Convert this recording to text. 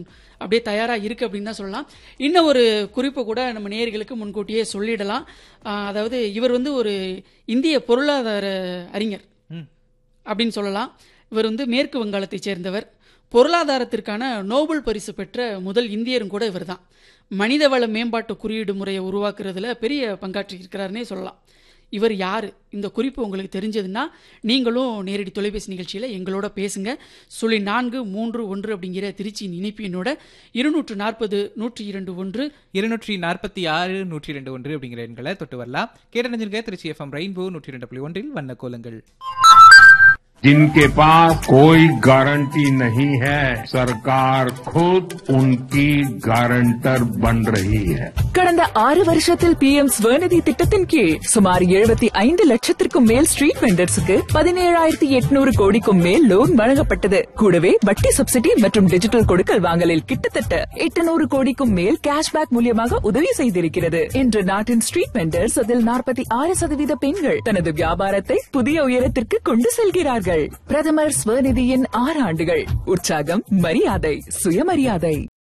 அப்படியே தயாரா இருக்கு அப்படின்னு தான் சொல்லலாம் இன்னும் ஒரு குறிப்பு கூட நம்ம நேயர்களுக்கு முன்கூட்டியே சொல்லிடலாம் ஆஹ் அதாவது இவர் வந்து ஒரு இந்திய பொருளாதார அறிஞர் ம். அப்படின்னு சொல்லலாம் இவர் வந்து மேற்கு வங்காளத்தைச் சேர்ந்தவர் பொருளாதாரத்திற்கான நோபல் பரிசு பெற்ற முதல் இந்தியரும் கூட இவர்தான் மனிதவள மேம்பாட்டு குறியீடு முறையை உருவாக்குறதுல பெரிய பங்காற்றி இருக்கிறாருன்னே சொல்லலாம் இவர் யாரு இந்த குறிப்பு உங்களுக்கு தெரிஞ்சதுன்னா நீங்களும் நேரடி தொலைபேசி நிகழ்ச்சியில் எங்களோட பேசுங்க சுழி நான்கு மூன்று ஒன்று அப்படிங்கிற திருச்சியின் இணைப்பு எண்ணோட இருநூற்று நாற்பது நூற்றி இரண்டு ஒன்று இருநூற்றி நாற்பத்தி ஆறு நூற்றி ரெண்டு ஒன்று அப்படிங்கிற எண்களை தொட்டு வரலாம் கேட்டணிஞ்சிருக்க திருச்சி எஃப்எம் ரெயின்போ நூற்றி ரெண்டு புள்ளி ஒன்றில் வண்ண கோலங்கள் जिनके पास कोई गारंटी नहीं है सरकार खुद उनकी गारंटर बन रही है கடந்த ஆறு வருஷத்தில் பி எம் ஸ்வநிதி திட்டத்தின் கீழ் சுமார் எழுபத்தி ஐந்து லட்சத்திற்கும் மேல் ஸ்ட்ரீட் வெண்டர்ஸுக்கு பதினேழாயிரத்தி எட்நூறு கோடிக்கும் மேல் லோன் வழங்கப்பட்டது கூடவே வட்டி சப்சிடி மற்றும் டிஜிட்டல் கொடுக்கல் வாங்கலில் கிட்டத்தட்ட எட்டுநூறு கோடிக்கும் மேல் கேஷ்பேக் மூலியமாக உதவி செய்திருக்கிறது இன்று நாட்டின் ஸ்ட்ரீட் வெண்டர்ஸ் அதில் நாற்பத்தி ஆறு சதவீத பெண்கள் தனது வியாபாரத்தை புதிய உயரத்திற்கு கொண்டு செல்கிறார்கள் பிரதமர் ஸ்வநிதியின் ஆறு ஆண்டுகள் உற்சாகம் மரியாதை சுயமரியாதை